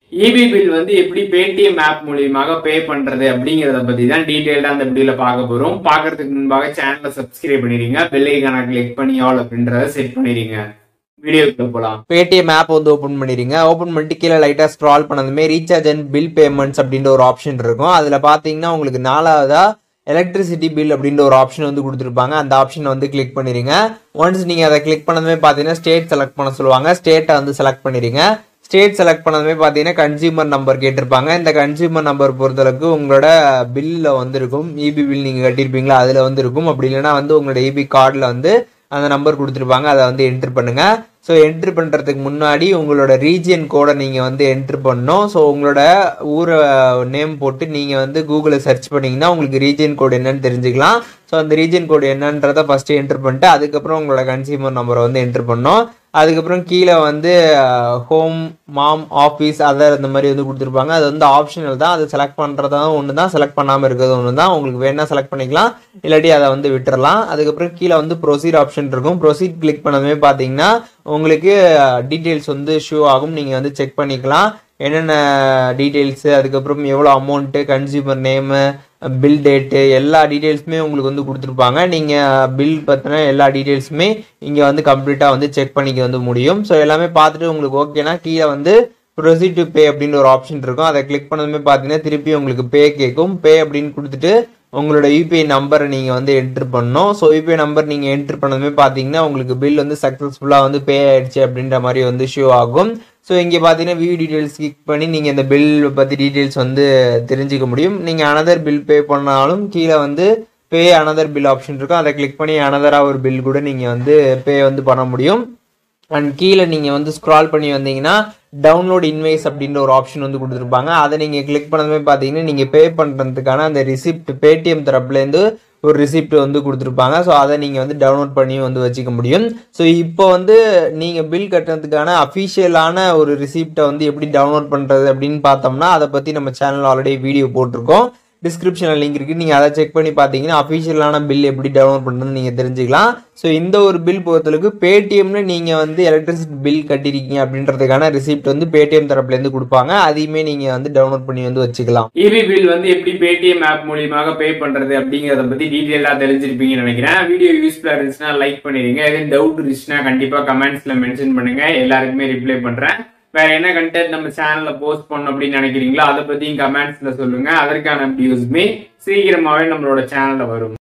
EB bill வந்து எப்படி Paytm app மூலியமாக பே பண்றது அப்படிங்கறத பத்தி தான் டீடைல்டா அந்த வீடியோல பார்க்க போறோம் பார்க்கறதுக்கு முன்பாக சேனலை சப்ஸ்கிரைப் பண்ணிடுங்க பெல் ஐக்கான கிளிக் பண்ணி ஆல் அப்படின்றத செட் பண்ணிடுங்க வீடியோக்குள்ள போலாம் பேடிஎம் ஆப் வந்து ஓப்பன் பண்ணிடுங்க ஓப்பன் பண்ணிட்டு கீழே லைட்டாக ஸ்க்ரால் பண்ணதுமே ரீசார்ஜ் அண்ட் பில் பேமெண்ட்ஸ் அப்படின்ற ஒரு ஆப்ஷன் இருக்கும் அதில் பார்த்தீங்கன்னா உங்களுக்கு நாலாவதா எலக்ட்ரிசிட்டி பில் அப்படின்ற ஒரு ஆப்ஷன் வந்து கொடுத்துருப்பாங்க அந்த ஆப்ஷனை வந்து கிளிக் பண்ணிடுங்க ஒன்ஸ் நீங்கள் அதை கிளிக் பண்ணதுமே பார்த்தீங்கன்னா ஸ்டேட் செலக்ட் பண்ண சொல்லுவாங்க ஸ்டேட்டை வந்து செலக்ட் பண்ணிடுங்க ஸ்டேட் செலக்ட் பண்ணதுமே பார்த்தீங்கன்னா கன்சியூமர் நம்பர் கேட்டிருப்பாங்க இந்த கன்சியூமர் நம்பர் பொறுத்தளவுக்கு உங்களோட பில்லில் வந்து இருக்கும் இபி பில் நீங்கள் கட்டியிருப்பீங்களா அதில் வந்து இருக்கும் அப்படி இல்லைன்னா வந்து உங்களோட இபி கார்டில் வந்து அந்த நம்பர் கொடுத்துருப்பாங்க அதை வந்து என்ட்ரு பண்ணுங்க ஸோ என்ட்ரு பண்ணுறதுக்கு முன்னாடி உங்களோட ரீஜியன் கோடை நீங்கள் வந்து என்ட்ரு பண்ணணும் ஸோ உங்களோட ஊரை நேம் போட்டு நீங்கள் வந்து கூகுளில் சர்ச் பண்ணிங்கன்னா உங்களுக்கு ரீஜியன் கோடு என்னன்னு தெரிஞ்சுக்கலாம் ஸோ அந்த ரீஜியன் கோடு என்னன்றதை ஃபஸ்ட்டு என்ட்ரு பண்ணிட்டு அதுக்கப்புறம் உங்களோட கன்சியூமர் நம்பரை வந்து என்ட்ரு பண்ணணும் அதுக்கப்புறம் கீழே வந்து ஹோம் மாம் ஆஃபீஸ் அதர் இந்த மாதிரி வந்து கொடுத்துருப்பாங்க அது வந்து ஆப்ஷனல் தான் அது செலக்ட் பண்ணுறதா ஒன்று தான் செலக்ட் பண்ணாமல் இருக்கிறது ஒன்று தான் உங்களுக்கு வேணால் செலக்ட் பண்ணிக்கலாம் இல்லாட்டி அதை வந்து விட்டுறலாம் அதுக்கப்புறம் கீழே வந்து ப்ரொசீட் ஆப்ஷன் இருக்கும் ப்ரொசீட் கிளிக் பண்ணதுமே பார்த்தீங்கன்னா உங்களுக்கு டீட்டெயில்ஸ் வந்து ஷோ ஆகும் நீங்கள் வந்து செக் பண்ணிக்கலாம் என்னென்ன டீட்டெயில்ஸு அதுக்கப்புறம் எவ்வளோ amount consumer name bill date எல்லா டீட்டெயில்ஸுமே உங்களுக்கு வந்து கொடுத்துருப்பாங்க நீங்கள் பில் பற்றின எல்லா டீட்டெயில்ஸுமே இங்கே வந்து கம்ப்ளீட்டாக வந்து செக் பண்ணிக்க வந்து முடியும் ஸோ எல்லாமே பார்த்துட்டு உங்களுக்கு ஓகேனா கீழே வந்து ப்ரொசீட் டு பே அப்படின்ற ஒரு ஆப்ஷன் இருக்கும் அதை கிளிக் பண்ணதுமே பார்த்தீங்கன்னா திருப்பி உங்களுக்கு பே கேட்கும் பே அப்படின்னு கொடுத்துட்டு உங்களோட யூபிஐ நம்பரை நீங்கள் வந்து என்ட்ரு பண்ணணும் ஸோ யூபிஐ நம்பர் நீங்கள் என்ட்ரு பண்ணதுமே பார்த்தீங்கன்னா உங்களுக்கு பில் வந்து சக்ஸஸ்ஃபுல்லாக வந்து பே ஆயிடுச்சு அப்படின்ற மாதிரி வந்து ஷோ ஆகும் ஸோ இங்கே பார்த்தீங்கன்னா வியூ டீட்டெயில்ஸ் கிளிக் பண்ணி நீங்கள் இந்த பில் பற்றி டீட்டெயில்ஸ் வந்து தெரிஞ்சுக்க முடியும் நீங்கள் அனதர் பில் பே பண்ணாலும் கீழே வந்து பே அனதர் பில் ஆப்ஷன் இருக்கும் அதை கிளிக் பண்ணி அனதராக ஒரு பில் கூட நீங்கள் வந்து பே வந்து பண்ண முடியும் அண்ட் கீழே நீங்கள் வந்து ஸ்க்ரால் பண்ணி வந்தீங்கன்னா டவுன்லோட் இன்வைஸ் அப்படின்ற ஒரு ஆப்ஷன் வந்து கொடுத்துருப்பாங்க அதை நீங்கள் கிளிக் பண்ணதுமே பார்த்தீங்கன்னா நீங்கள் பே பண்ணுறதுக்கான அந்த ரிசிப்ட் பேடிஎம் தரப்புலேருந்து ஒரு ரிசிப்ட் வந்து கொடுத்துருப்பாங்க ஸோ அதை நீங்கள் வந்து டவுன்லோட் பண்ணி வந்து வச்சுக்க முடியும் ஸோ இப்போ வந்து நீங்கள் பில் கட்டுறதுக்கான அஃபிஷியலான ஒரு ரிசிப்டை வந்து எப்படி டவுன்லோட் பண்ணுறது அப்படின்னு பார்த்தோம்னா அதை பற்றி நம்ம சேனல் ஆல்ரெடி வீடியோ போட்டிருக்கோம் டிஸ்கிரிப்ஷனில் லிங்க் இருக்குது நீங்கள் அதை செக் பண்ணி பார்த்தீங்கன்னா அஃபிஷியலான பில் எப்படி டவுன்லோட் பண்ணுறதுன்னு நீங்கள் தெரிஞ்சுக்கலாம் ஸோ இந்த ஒரு பில் பொறுத்தளவுக்கு பேடிஎம்ல நீங்கள் வந்து எலக்ட்ரிசிட்டி பில் கட்டிருக்கீங்க அப்படின்றதுக்கான ரிசிப்ட் வந்து பேடிஎம் தரப்புலேருந்து கொடுப்பாங்க அதையுமே நீங்கள் வந்து டவுன்லோட் பண்ணி வந்து வச்சுக்கலாம் இபி பில் வந்து எப்படி பேடிஎம் ஆப் மூலியமாக பே பண்றது அப்படிங்கறத பத்தி டீடைலா தெரிஞ்சிருப்பீங்கன்னு நினைக்கிறேன் வீடியோ யூஸ்ஃபுல்லா இருந்துச்சுன்னா லைக் பண்ணிடுங்க எதுவும் டவுட் இருந்துச்சுன்னா கண்டிப்பா கமெண்ட்ஸ்ல மென்ஷன் பண்ணுங்க எல்லாருக்குமே ரிப்ளை பண்றேன் வேற என்ன கண்டென்ட் நம்ம சேனல்ல போஸ்ட் பண்ணணும் அப்படின்னு நினைக்கிறீங்களோ அதை பத்தியும் கமெண்ட்ஸ்ல சொல்லுங்க அதற்கான வியூஸ்மே சீக்கிரமாவே நம்மளோட சேனல்ல வரும்